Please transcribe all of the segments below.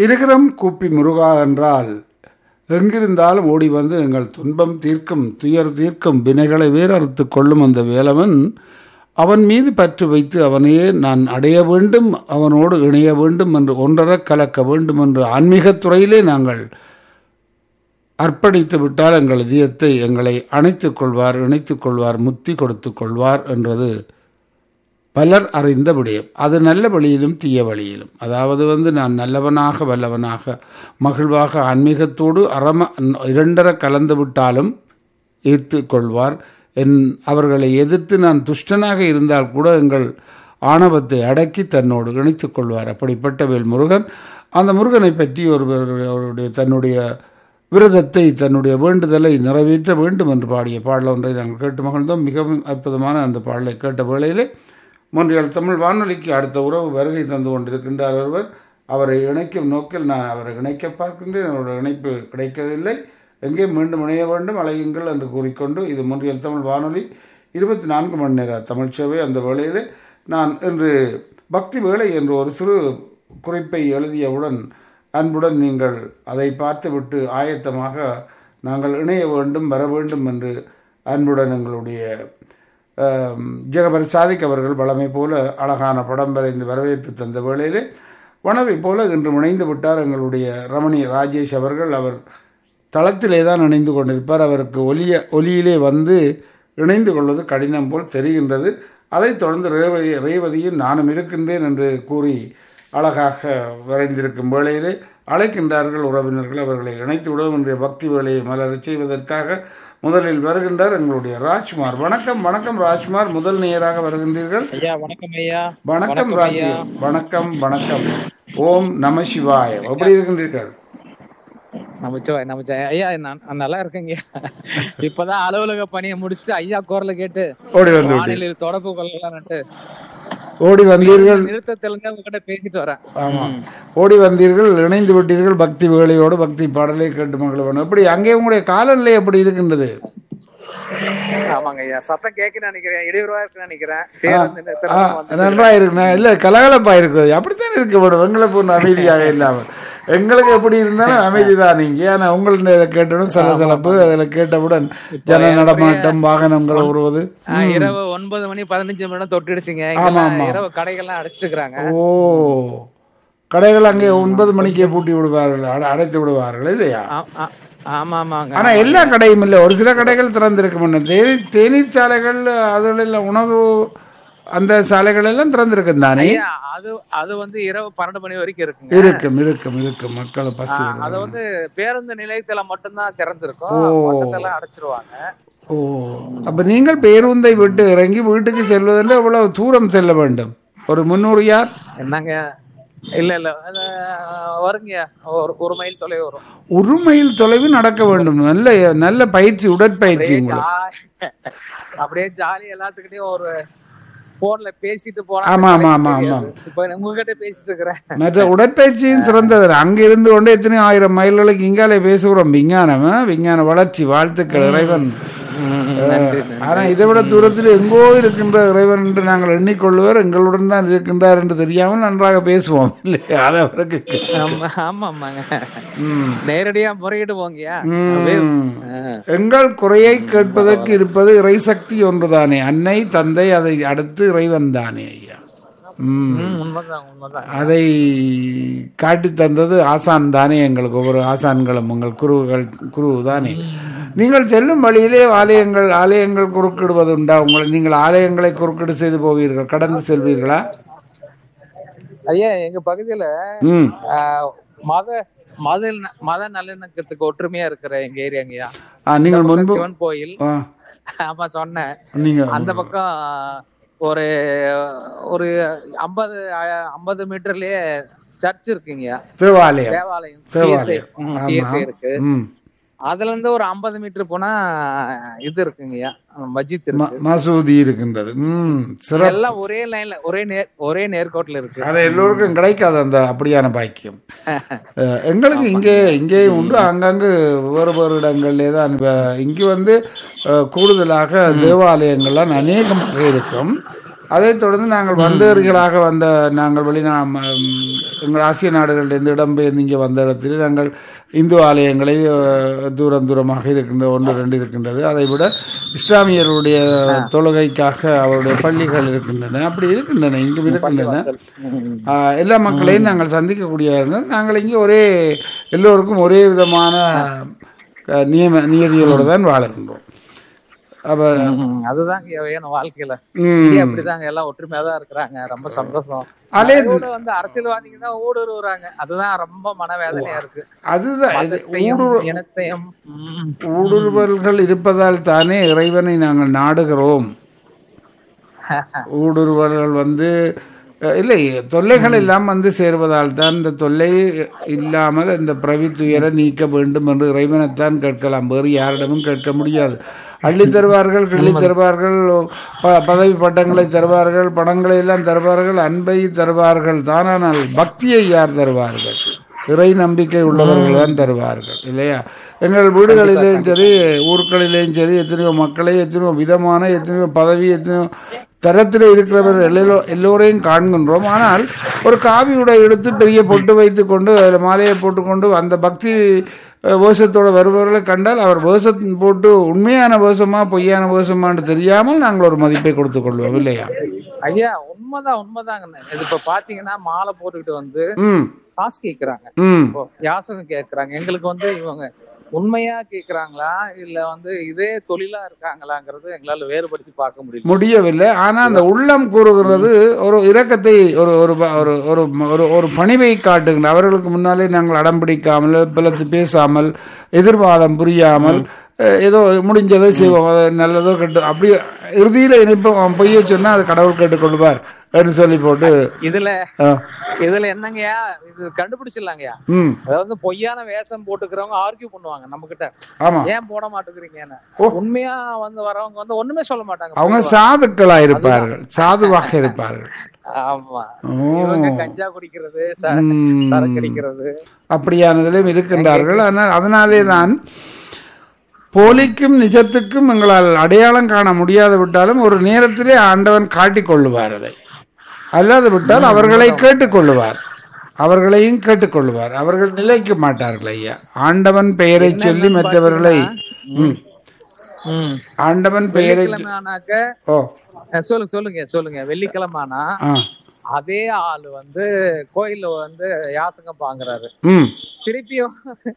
இருக்கிறம் கூப்பி முருகா என்றால் எங்கிருந்தாலும் ஓடி வந்து எங்கள் துன்பம் தீர்க்கும் துயர் தீர்க்கும் வினைகளை வேறறுத்து கொள்ளும் அந்த வேலவன் அவன் மீது பற்று வைத்து அவனையே நான் அடைய வேண்டும் அவனோடு இணைய வேண்டும் என்று ஒன்றர கலக்க வேண்டும் என்று ஆன்மீகத் துறையிலே நாங்கள் அர்ப்பணித்து விட்டால் எங்கள் இதயத்தை எங்களை அணைத்துக் கொள்வார் இணைத்துக் கொள்வார் முத்தி கொடுத்துக் கொள்வார் என்றது பலர் அறிந்த விடயம் அது நல்ல வழியிலும் தீய வழியிலும் அதாவது வந்து நான் நல்லவனாக வல்லவனாக மகிழ்வாக ஆன்மீகத்தோடு அறம இரண்டர கலந்து விட்டாலும் ஏற்றுக்கொள்வார் என் அவர்களை எதிர்த்து நான் துஷ்டனாக இருந்தால் கூட எங்கள் ஆணவத்தை அடக்கி தன்னோடு இணைத்துக் கொள்வார் அப்படிப்பட்ட வேல் முருகன் அந்த முருகனை பற்றி ஒருவர் அவருடைய தன்னுடைய விரதத்தை தன்னுடைய வேண்டுதலை நிறைவேற்ற வேண்டும் என்று பாடிய பாடல் ஒன்றை நாங்கள் கேட்டு மகிழ்ந்தோம் மிகவும் அற்புதமான அந்த பாடலை கேட்ட வேளையிலே மொன்றியல் தமிழ் வானொலிக்கு அடுத்த உறவு வருகை தந்து கொண்டிருக்கின்றார் ஒருவர் அவரை இணைக்கும் நோக்கில் நான் அவரை இணைக்க பார்க்கின்றேன் அவருடைய இணைப்பு கிடைக்கவில்லை எங்கே மீண்டும் இணைய வேண்டும் அலையுங்கள் என்று கூறிக்கொண்டு இது முன்றியல் தமிழ் வானொலி இருபத்தி நான்கு மணி நேர தமிழ் சேவை அந்த வேளையிலே நான் இன்று பக்தி வேலை என்ற ஒரு சிறு குறிப்பை எழுதியவுடன் அன்புடன் நீங்கள் அதை பார்த்துவிட்டு ஆயத்தமாக நாங்கள் இணைய வேண்டும் வர வேண்டும் என்று அன்புடன் எங்களுடைய ஜெகபர் சாதிக் அவர்கள் வளமை போல அழகான படம் வரைந்து வரவேற்பு தந்த வேளையிலே வனவை போல இன்று இணைந்து விட்டார் எங்களுடைய ரமணி ராஜேஷ் அவர்கள் அவர் தளத்திலே தான் இணைந்து கொண்டிருப்பார் அவருக்கு ஒலிய ஒலியிலே வந்து இணைந்து கொள்வது கடினம் போல் தெரிகின்றது அதைத் தொடர்ந்து ரேவதி ரேவதியும் நானும் இருக்கின்றேன் என்று கூறி அழகாக வரைந்திருக்கும் வேளையிலே அழைக்கின்றார்கள் உறவினர்கள் அவர்களை இணைத்து விடுவோம் என்ற பக்தி வேலையை மலரச் செய்வதற்காக முதலில் வருகின்றார் எங்களுடைய ராஜ்குமார் வணக்கம் வணக்கம் ராஜ்குமார் முதல் நேராக வருகின்றீர்கள் ஐயா வணக்கம் ஐயா வணக்கம் ராஜ் வணக்கம் வணக்கம் ஓம் நம சிவாய எப்படி இருக்கின்றீர்கள் நமச்சிவாய் நமச்சிவாய் ஐயா நான் நல்லா இருக்கேங்க இப்பதான் அலுவலக பணியை முடிச்சுட்டு ஐயா குரலை கேட்டு ஓடி வந்து விட்டீர்கள். வானிலையில் தொடர்பு கொள்ளலாம்னுட்டு ஓடி வந்தீர்கள் நிறுத்தத்துல இருந்து உங்ககிட்ட பேசிட்டு வரேன் ஆமா ஓடி வந்தீர்கள் இணைந்து விட்டீர்கள் பக்தி வேலையோடு பக்தி பாடலை கேட்டு மகள வேணும் எப்படி அங்கே உங்களுடைய காலநிலை எப்படி இருக்கின்றது ஆமாங்க ஐயா சத்தம் கேட்க நினைக்கிறேன் இடையூறா இருக்கு நினைக்கிறேன் பேருந்து ஆ, நிறுத்தத்துல வந்து நன்றா இருக்கு இல்ல கலகலப்பா இருக்குது அப்படித்தான் இருக்க வேணும் எங்களை போன அமைதியாக இல்லாமல் எங்களுக்கு எப்படி இருந்தாலும் அமைதி தான் நீங்க ஆனா உங்கள்ட்ட இதை கேட்டவுடன் சலசலப்பு அதில் கேட்டவுடன் ஜன நடமாட்டம் வாகனங்கள் வருவது ஆ, இரவு ஒன்பது மணி பதினஞ்சு மணி நேரம் தொட்டுடுச்சுங்க ஆமா, இங்கெல்லாம் ஆமா. இரவு கடைகள்லாம் அடைச்சிட்டு இருக்காங்க ஓ கடைகள் அங்கே ஒன்பது மணிக்கே பூட்டி விடுவார்கள் அட- அடைத்து விடுவார்கள் இல்லையா ஆ- ஆ- ஆமா ஆமாங்க ஆனா எல்லா கடையும் இல்லை ஒரு சில கடைகள் திறந்திருக்க மாட்டேன் தேநீர் தேநீர் சாலைகள் அதில் உணவு அந்த சாலைகள் எல்லாம் திறந்திருக்கும் தானே ஐயா அது அது வந்து இரவு பன்னெண்டு மணி வரைக்கும் இருக்குங்க இருக்கும் இருக்கும் இருக்கும் மக்களை பசி ஆ, வருவாங்க. அது வந்து பேருந்து நிலையத்துல மட்டும்தான் திறந்திருக்கும் ஓ. மொத்தத்துல அடைச்சிருவாங்க ஓ அப்ப நீங்கள் பேருந்தை விட்டு இறங்கி வீட்டுக்கு செல்வதென்று எவ்வளவு தூரம் செல்ல வேண்டும் ஒரு முன்னூறு யார் என்னங்க இல்ல இல்ல அது, வருங்க ஒரு ஒரு மைல் தொலைவு வரும் ஒரு மைல் தொலைவு நடக்க வேண்டும் நல்ல நல்ல பயிற்சி உடற்பயிற்சி அப்படியே உங்களுக்கு ஜா- அப்படியே ஜாலி எல்லாத்துக்கிட்டையும் ஒரு போன்ல பேசிட்டு போனா ஆமா, ஆமா, ஆமா, தெரியாது. இப்ப உங்ககிட்ட பேசிட்டு இருக்கிறேன் மற்ற உடற்பயிற்சியும் சிறந்தது அங்க இருந்து கொண்டு எத்தனை ஆயிரம் மைல்களுக்கு இங்காலே பேசுகிறோம் விஞ்ஞானம் ஆ? விஞ்ஞான வளர்ச்சி வாழ்த்துக்கள் இறைவன் நன்றி ஆனா இதை விட தூரத்தில் எங்கோ இருக்கின்ற இறைவன் என்று நாங்கள் எண்ணிக்கொள்வர் எங்களுடன் தான் இருக்கின்றார் என்று தெரியாமல் நன்றாக பேசுவோம் இல்லையா அது அவருக்கு ஆமா ஆமா ஆமாங்க ம். நேரடியா முறையிட்டு போங்கயா எங்கள் குறையை கேட்பதற்கு இருப்பது இறை சக்தி ஒன்றுதானே அன்னை தந்தை அதை அடுத்து இறைவன் தானே ஐயா ம். உண்மைதான் உண்மைதான் அதை காட்டி தந்தது ஆசான் தானே எங்களுக்கு ஒவ்வொரு ஆசான்களும் உங்கள் குருவுகள் குரு தானே நீங்கள் செல்லும் வழியிலே ஆலயங்கள் ஆலயங்கள் குறுக்கிடுவது உண்டா உங்களை நீங்கள் ஆலயங்களை குறுக்கீடு செய்து போவீர்கள் கடந்து செல்வீர்களா ஐயா எங்க பகுதியில ம் ஆஹ், மத மத மத நல்லிணக்கத்துக்கு ஒற்றுமையா இருக்கிற எங்க ஏரியாங்கய்யா ஆ, நீங்கள் முன்பு சிவன் கோயில் ஆ, ஆமா சொன்னேன் நீங்க அந்த பக்கம் ஒரு ஒரு ஐம்பது ஐம்பது மீட்டர்லயே சர்ச் இருக்குங்கய்யா தேவாலயம் தேவாலயம் தேவாலயம். CSI, ம், CSI இருக்கு ம் அதுல இருந்து ஒரு ஐம்பது மீட்டர் போனா இது இருக்குங்கய்யா மஜித் ம- இருக்கு மசூதி இருக்கின்றது ம் சிறப்பு எல்லாம் ஒரே லைன்ல ஒரே நேர் ஒரே நேர்கோட்டில் இருக்கு அது எல்லோருக்கும் கிடைக்காது அந்த அப்படியான பாக்கியம் அஹ், எங்களுக்கு இங்கே இங்கேயும் உண்டு அங்கங்கு வேறு வேறு இடங்கள்லே தான் இப்ப இங்கு வந்து அஹ், கூடுதலாக தேவாலயங்கள்லாம் அநேகமாக இருக்கும் அதைத் தொடர்ந்து நாங்கள் வந்தவர்களாக வந்த நாங்கள் வெளிநா ம- ம், எங்கள் ஆசிய நாடுகளிலிருந்து இடம்பெயர்ந்து இங்கே வந்த இடத்தில் நாங்கள் இந்து ஆலயங்களை அஹ், தூரம் தூரமாக இருக்கின்ற ஒன்று ரெண்டு இருக்கின்றது அதை விட இஸ்லாமியர்களுடைய தொழுகைக்காக அவருடைய பள்ளிகள் இருக்கின்றன அப்படி இருக்கின்றன இங்கும் இருக்கின்றன ம். ஆஹ் எல்லா மக்களையும் நாங்கள் சந்திக்கக்கூடிய இருந்தோம். நாங்கள் இங்கே ஒரே எல்லோருக்கும் ஒரே விதமான அஹ், நியம நியதிகளோடு தான் வாழுகின்றோம் அப்ப ம், அதுதாங்க ஐயா வேணும் வாழ்க்கையில ம், இங்கே அப்படிதாங்க எல்லாம் ஒற்றுமையா தான் இருக்கிறாங்க ரொம்ப சந்தோஷம் அலே அதோட வந்து அரசியல்வாதிங்க தான் ஊடுருவுறாங்க அதுதான் ரொம்ப மனவேதனையா இருக்கு அதுதான் இது மதத்தையும் ஊடுரு இனத்தையும் ம், ஊடுருவல்கள் இருப்பதால் தானே இறைவனை நாங்கள் நாடுகிறோம் ஊடுருவல்கள் வந்து அஹ், இல்லை தொல்லைகள் எல்லாம் வந்து சேர்வதால் தான் இந்த தொல்லை இல்லாமல் இந்த பிரவி துயரை நீக்க வேண்டும் என்று இறைவனைத்தான் கேட்கலாம் வேறு யாரிடமும் கேட்க முடியாது அள்ளி தருவார்கள் கிள்ளி தருவார்கள் ப- பதவி பட்டங்களை தருவார்கள் பணங்களை எல்லாம் தருவார்கள் அன்பை தருவார்கள் தானால் பக்தியை யார் தருவார்கள் இறை நம்பிக்கை உள்ளவர்கள் தான் தருவார்கள் இல்லையா எங்கள் வீடுகளிலேயும் சரி ஊர்களிலேயும் சரி எத்தனையோ மக்களை எத்தனையோ விதமான எத்தனையோ பதவி எத்தனையோ தரத்தில் இருக்கிறவர்கள் எல்லோ எல்லோரையும் காண்கின்றோம் ஆனால் ஒரு காவி உடை எடுத்து பெரிய பொட்டு வைத்து கொண்டு அதில் மாலையை போட்டுக்கொண்டு அந்த பக்தி அஹ், வேஷத்தோட வருபவர்களை கண்டால் அவர் வேஷம் போட்டு உண்மையான வேஷமா பொய்யான வேஷமான்னு தெரியாமல் நாங்கள் ஒரு மதிப்பை கொடுத்துக் கொள்வோம் இல்லையா ஐயா உண்மைதான் உண்மைதாங்க இது இப்ப பாத்தீங்கன்னா மாலை போட்டுக்கிட்டு வந்து ம் காசு கேக்குறாங்க ம் இப்போ யாசகம் கேக்குறாங்க எங்களுக்கு வந்து இவங்க உண்மையா கேக்குறாங்களா இல்ல வந்து இதே தொழிலா இருக்காங்களாங்கிறது எங்களால வேறுபடுத்தி பார்க்க முடியல முடியவில்லை ஆனா அந்த உள்ளம் கூறுகிறது ஒரு இரக்கத்தை ஒரு ஒரு ப- ஒரு ஒரு ஒரு ஒரு பணிவை காட்டுகின்ற அவர்களுக்கு முன்னாலே நாங்கள் அடம் பிடிக்காமல் பிளத்து பேசாமல் எதிர்வாதம் புரியாமல் அஹ், ஏதோ முடிஞ்சதை செய்வோம் அது நல்லதோ கெட்டு அப்படி இறுதியில இணைப்போம் அவன் பொய்ய சொன்னா அது கடவுள் கேட்டுக்கொள்வார் என்று சொல்லி போட்டு இதுல அஹ், இதுல என்னங்கய்யா இது கண்டுபிடிச்சிடலாங்கய்யா ம் அதாவது பொய்யான வேஷம் போட்டுக்கிறவங்க ஆர்கியூ பண்ணுவாங்க நம்ம கிட்ட ஆமா ஏன் போட மாட்டேங்கிறீங்கன்னு உண்மையா வந்து வரவங்க வந்து ஒண்ணுமே சொல்ல மாட்டாங்க அவங்க சாதுக்களா இருப்பார்கள் சாதுவாக இருப்பார்கள் ஆமா ஓ. இவங்க கஞ்சா குடிக்கிறது ச- ம். சரக்கு அடிக்கிறது அப்படியானதிலும் இருக்கின்றார்கள் ஆனால் அதனாலே தான் போலிக்கும் நிஜத்துக்கும் எங்களால் அடையாளம் காண முடியாது விட்டாலும் ஒரு நேரத்திலே ஆண்டவன் காட்டிக் கொள்ளுவார் அதை அல்லாது விட்டால் அவர்களை கேட்டுக்கொள்ளுவார் அவர்களையும் கேட்டுக்கொள்ளுவார் அவர்கள் நிலைக்க மாட்டார்கள் ஐயா ஆண்டவன் பெயரை சொல்லி மற்றவர்களை ம். ம். ஆண்டவன் பெயரை வெள்ளிக்கிழமை ஆனாக்க ஓ அஹ் சொல்லுங்க சொல்லுங்க சொல்லுங்க வெள்ளிக்கிழமை ஆனா ஆ அதே ஆளு வந்து கோயில்ல வந்து யாசகம் பாங்குறாரு ம் திருப்பியும்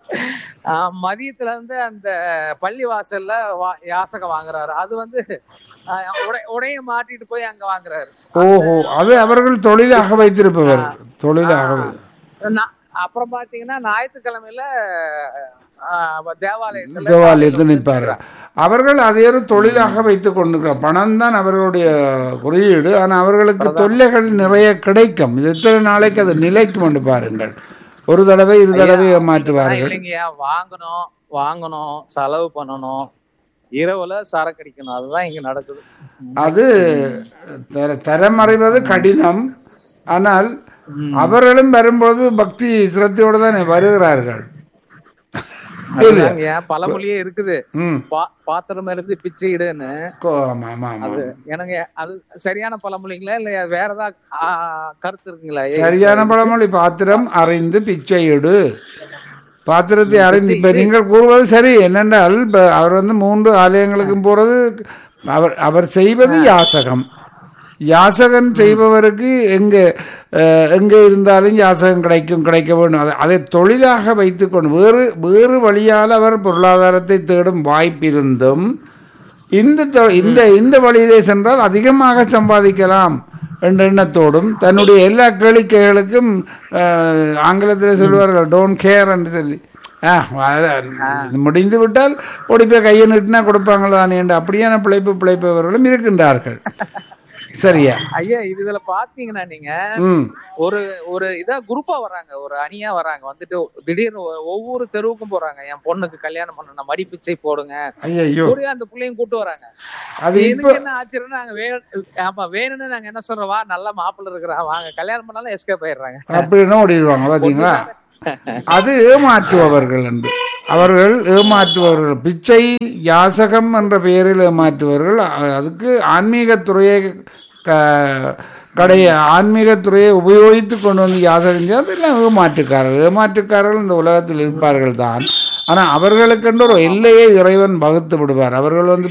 ஆஹ் மதியத்துல இருந்து அந்த பள்ளி வாசல்ல வா- யாசகம் வாங்குறாரு அது வந்து ஆஹ் உடை- உடைய மாட்டிட்டு போய் அங்க வாங்குறாரு ஓஹோ அது அவர்கள் தொழிலாக வைத்திருப்பவர் தொழிலாக வை- நா- அப்புறம் பாத்தீங்கன்னா ஞாயிற்றுக்கிழமையில ஆஹ் தேவாலயத்துல தேவாலயத்தில் நிற்பார்கள் அவர்கள் அதை ஒரு தொழிலாக வைத்துக் கொண்டிருக்கிறார் பணம் தான் அவர்களுடைய குறியீடு ஆனால் அவர்களுக்கு தொல்லைகள் நிறைய கிடைக்கும் இது எத்தனை நாளைக்கு அது நிலைக்கும் என்று பாருங்கள் ஒரு தடவை இரு தடவை ஆனா ஏமாற்றுவார்கள் இல்லைங்கய்யா வாங்கணும் வாங்கணும் செலவு பண்ணணும் இரவுல சரக்கு அடிக்கணும் அதுதான் இங்க நடக்குது அது தர தரமறைவது கடினம் ஆனால் அவர்களும் வரும்போது பக்தி சிரத்தையோடு தானே வருகிறார்கள் அதுதாங்கய்யா பழமொழியே இருக்குது ம் பா- பாத்திரம் எடுத்து பிச்சை இடுன்னு கோ- ஆமா ஆமா ஆமா எனக்கு அது சரியான பழமொழிங்களா இல்ல வேற ஏதாவது ஆ, கருத்து இருக்குங்களா ஏ, சரியான பழமொழி பாத்திரம் அறிந்து பிச்சை எடு பாத்திரத்தை அறிந்து இப்ப நீங்கள் கூறுவது சரி என்னென்றால் இப்ப அவர் வந்து மூன்று ஆலயங்களுக்கும் போறது அவர் அவர் செய்வது யாசகம் யாசகன் செய்பவருக்கு எங்க அஹ், எங்க இருந்தாலும் யாசகம் கிடைக்கும் கிடைக்க வேண்டும் அதை அதை தொழிலாக வைத்துக்கொண்டு வேறு வேறு வழியால் அவர் பொருளாதாரத்தை தேடும் வாய்ப்பிருந்தும் இந்த தொ- இந்த இந்த வழியிலே சென்றால் அதிகமாக சம்பாதிக்கலாம் என்ற எண்ணத்தோடும் தன்னுடைய எல்லா கேளிக்கைகளுக்கும் அஹ், ஆங்கிலத்தில் சொல்வார்கள் டோன்ட் கேர் என்று சொல்லி ஆ, வ- இது முடிந்து விட்டால் ஓடி போய் கையை நிட்டுனா கொடுப்பாங்களானே என்று அப்படியான பிழைப்பு பிழைப்பவர்களும் இருக்கின்றார்கள் சரியா ஐயா இது இதுல பாத்தீங்கன்னா நீங்க ம் ஒரு ஒரு இதா குரூப்பா வராங்க ஒரு அணியா வராங்க வந்துட்டு திடீர்னு ஒ- ஒவ்வொரு தெருவுக்கும் போறாங்க என் பொண்ணுக்கு கல்யாணம் பண்ணணும் மடி பிச்சை போடுங்க ஐயோ கூடிய அந்த பிள்ளையும் கூட்டு வராங்க அது இப்போ எனக்கு என்ன ஆச்சரியம்னா நாங்க வே ஆமா வேணும்னு நாங்க என்ன சொல்றோம் வா நல்ல மாப்பிள்ள இருக்கிறான் வாங்க கல்யாணம் பண்ணாலும் எஸ்கேப் ஆயிடுறாங்க அப்படின்னு ஓடிடுவாங்க பார்த்தீங்களா அது ஏமாற்றுபவர்கள் என்று அவர்கள் ஏமாற்றுபவர்கள் பிச்சை யாசகம் என்ற பெயரில் ஏமாற்றுபவர்கள் அ- அதுக்கு ஆன்மீக துறையை க கடைய ஆன்மீகத்துறையை உபயோகித்து கொண்டு வந்து யாசகம் செய்ய அதெல்லாம் ஏமாற்றுக்காரர்கள் ஏமாற்றுக்காரர்கள் இந்த உலகத்தில் இருப்பார்கள் தான் ஆனால் அவர்களுக்கென்று ஒரு எல்லையை இறைவன் வகுத்து விடுவார் அவர்கள் வந்து